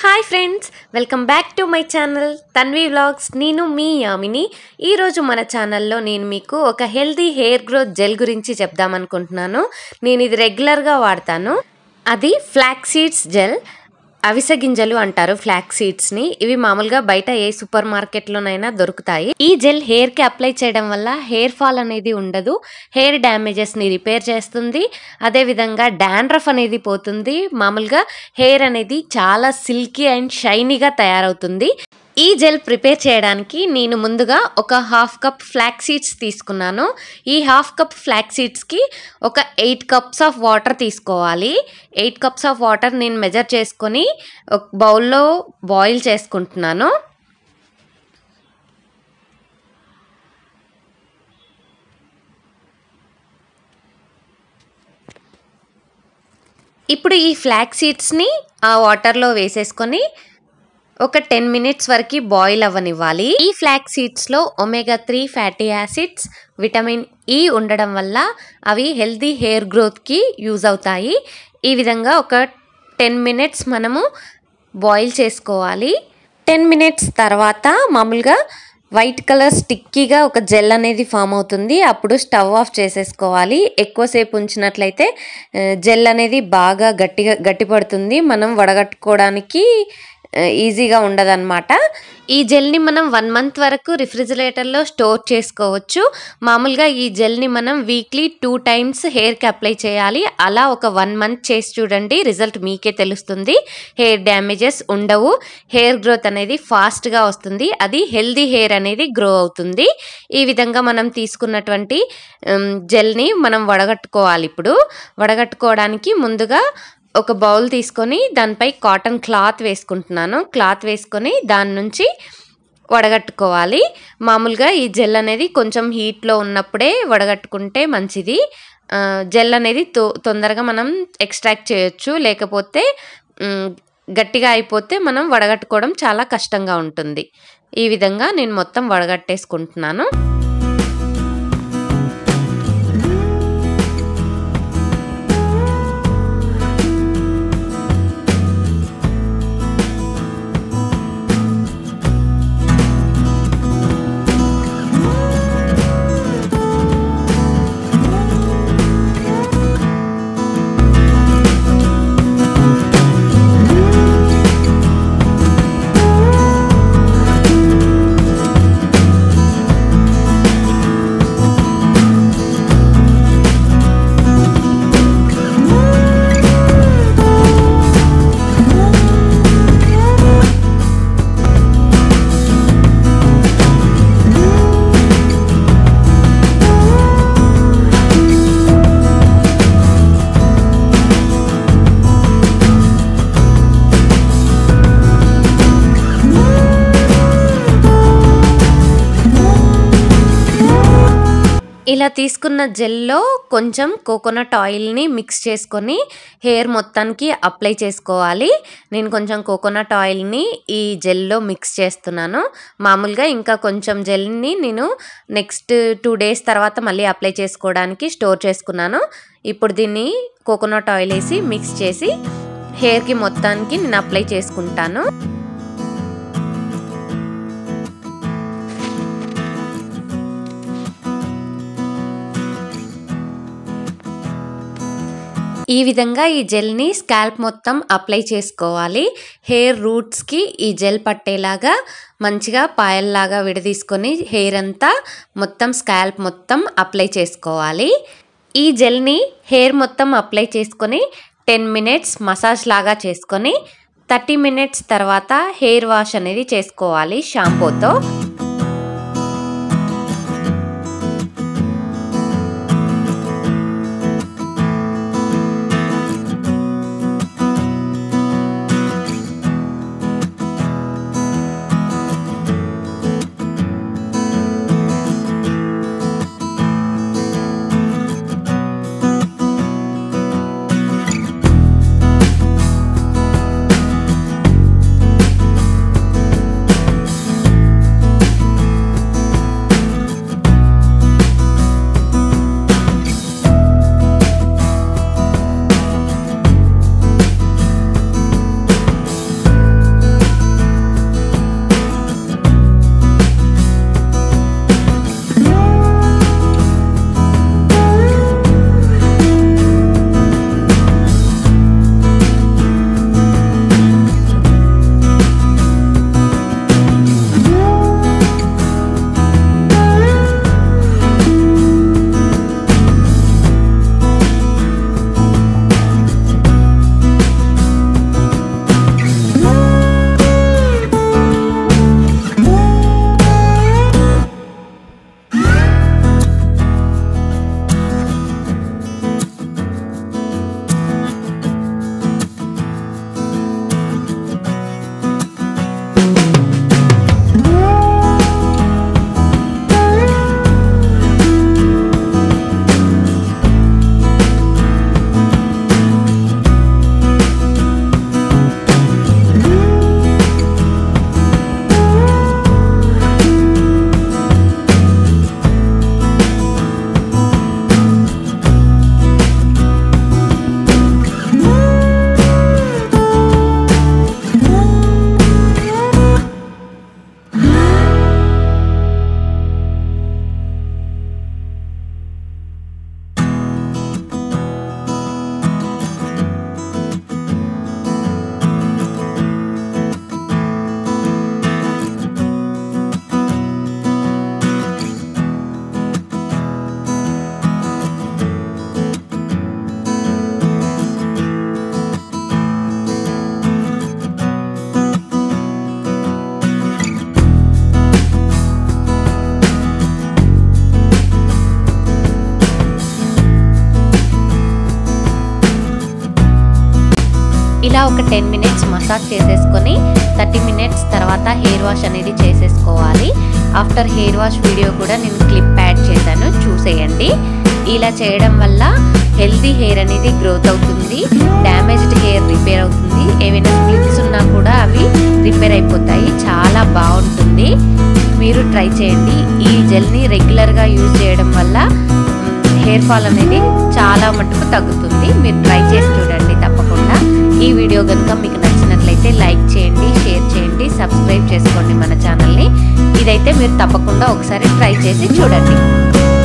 hi friends welcome back to my channel Tanvi vlogs నేను మీ యామిని ఈరోజు మన ఛానల్లో నేను మీకు ఒక హెల్దీ హెయిర్ గ్రోత్ జెల్ గురించి చెప్దామనుకుంటున్నాను నేను ఇది రెగ్యులర్గా వాడతాను అది ఫ్లాక్ సీడ్స్ జెల్ అవిసె గింజలు అంటారు ఫ్లాక్ సీడ్స్ని ఇవి మామూలుగా బయట ఏ సూపర్ మార్కెట్లోనైనా దొరుకుతాయి ఈ జెల్ హెయిర్కి అప్లై చేయడం వల్ల హెయిర్ ఫాల్ అనేది ఉండదు హెయిర్ డ్యామేజెస్ని రిపేర్ చేస్తుంది అదేవిధంగా డాండ్రఫ్ అనేది పోతుంది మామూలుగా హెయిర్ అనేది చాలా సిల్కీ అండ్ షైనీగా తయారవుతుంది ఈ జెల్ ప్రిపేర్ చేయడానికి నేను ముందుగా ఒక హాఫ్ కప్ ఫ్లాక్ సీడ్స్ తీసుకున్నాను ఈ హాఫ్ కప్ ఫ్లాక్ సీడ్స్కి ఒక ఎయిట్ కప్స్ ఆఫ్ వాటర్ తీసుకోవాలి ఎయిట్ కప్స్ ఆఫ్ వాటర్ నేను మెజర్ చేసుకొని ఒక బౌల్లో బాయిల్ చేసుకుంటున్నాను ఇప్పుడు ఈ ఫ్లాక్ సీడ్స్ని ఆ వాటర్లో వేసేసుకొని ఒక టెన్ మినిట్స్ వరకు బాయిల్ అవ్వనివ్వాలి ఈ ఫ్లాక్ సీడ్స్లో omega three fatty acids vitamin E ఉండడం వల్ల అవి హెల్తీ హెయిర్ గ్రోత్కి యూజ్ అవుతాయి ఈ విధంగా ఒక టెన్ మినిట్స్ మనము బాయిల్ చేసుకోవాలి టెన్ మినిట్స్ తర్వాత మామూలుగా వైట్ కలర్ స్టిక్కీగా ఒక జెల్ అనేది ఫామ్ అవుతుంది అప్పుడు స్టవ్ ఆఫ్ చేసేసుకోవాలి ఎక్కువసేపు ఉంచినట్లయితే జెల్ అనేది బాగా గట్టిగా గట్టిపడుతుంది మనం వడగట్టుకోవడానికి ఈజీగా ఉండదన్నమాట ఈ జెల్ని మనం వన్ మంత్ వరకు రిఫ్రిజిరేటర్లో స్టోర్ చేసుకోవచ్చు మామూలుగా ఈ జెల్ని మనం వీక్లీ టూ టైమ్స్ హెయిర్కి అప్లై చేయాలి అలా ఒక వన్ మంత్ చేసి చూడండి రిజల్ట్ మీకే తెలుస్తుంది హెయిర్ డ్యామేజెస్ ఉండవు హెయిర్ గ్రోత్ అనేది ఫాస్ట్గా వస్తుంది అది హెల్దీ హెయిర్ అనేది గ్రో అవుతుంది ఈ విధంగా మనం తీసుకున్నటువంటి జెల్ని మనం వడగట్టుకోవాలి ఇప్పుడు వడగట్టుకోవడానికి ముందుగా ఒక బౌల్ తీసుకొని దానిపై కాటన్ క్లాత్ వేసుకుంటున్నాను క్లాత్ వేసుకొని దాని నుంచి వడగట్టుకోవాలి మామూలుగా ఈ జెల్ అనేది కొంచెం హీట్లో ఉన్నప్పుడే వడగట్టుకుంటే మంచిది జెల్ అనేది తొ తొందరగా మనం ఎక్స్ట్రాక్ట్ చేయొచ్చు లేకపోతే గట్టిగా అయిపోతే మనం వడగట్టుకోవడం చాలా కష్టంగా ఉంటుంది ఈ విధంగా నేను మొత్తం వడగట్టేసుకుంటున్నాను ఇలా తీసుకున్న జెల్లో కొంచెం కోకోనట్ ఆయిల్ని మిక్స్ చేసుకొని హెయిర్ మొత్తానికి అప్లై చేసుకోవాలి నేను కొంచెం కోకోనట్ ఆయిల్ని ఈ జెల్లో మిక్స్ చేస్తున్నాను మామూలుగా ఇంకా కొంచెం జెల్ని నేను నెక్స్ట్ టూ డేస్ తర్వాత మళ్ళీ అప్లై చేసుకోవడానికి స్టోర్ చేసుకున్నాను ఇప్పుడు దీన్ని కోకోనట్ ఆయిల్ వేసి మిక్స్ చేసి హెయిర్కి మొత్తానికి నేను అప్లై చేసుకుంటాను ఈ విధంగా ఈ జెల్ని స్కాల్ప్ మొత్తం అప్లై చేసుకోవాలి హెయిర్ రూట్స్కి ఈ జెల్ పట్టేలాగా మంచిగా పాయల్లాగా విడదీసుకొని హెయిర్ అంతా మొత్తం స్కాల్ప్ మొత్తం అప్లై చేసుకోవాలి ఈ జెల్ని హెయిర్ మొత్తం అప్లై చేసుకొని టెన్ మినిట్స్ మసాజ్ లాగా చేసుకొని థర్టీ మినిట్స్ తర్వాత హెయిర్ వాష్ అనేది చేసుకోవాలి షాంపూతో ఒక టెన్ మినిట్స్ మసాజ్ చేసేసుకొని థర్టీ మినిట్స్ తర్వాత హెయిర్ వాష్ అనేది చేసేసుకోవాలి ఆఫ్టర్ హెయిర్ వాష్ వీడియో కూడా నేను క్లిప్ యాడ్ చేశాను చూసేయండి ఇలా చేయడం వల్ల హెల్తీ హెయిర్ అనేది గ్రోత్ అవుతుంది డ్యామేజ్డ్ హెయిర్ రిపేర్ అవుతుంది ఏవైనా స్ప్లిట్స్ ఉన్నా కూడా అవి రిపేర్ అయిపోతాయి చాలా బాగుంటుంది మీరు ట్రై చేయండి ఈ జెల్ని రెగ్యులర్గా యూజ్ చేయడం వల్ల హెయిర్ ఫాల్ అనేది చాలా మటుకు తగ్గుతుంది మీరు ట్రై చేసి చూడండి తప్పకుండా ఈ వీడియో కనుక మీకు నచ్చినట్లయితే లైక్ చేయండి షేర్ చేయండి సబ్స్క్రైబ్ చేసుకోండి మన ఛానల్ని ఇదైతే మీరు తప్పకుండా ఒకసారి ట్రై చేసి చూడండి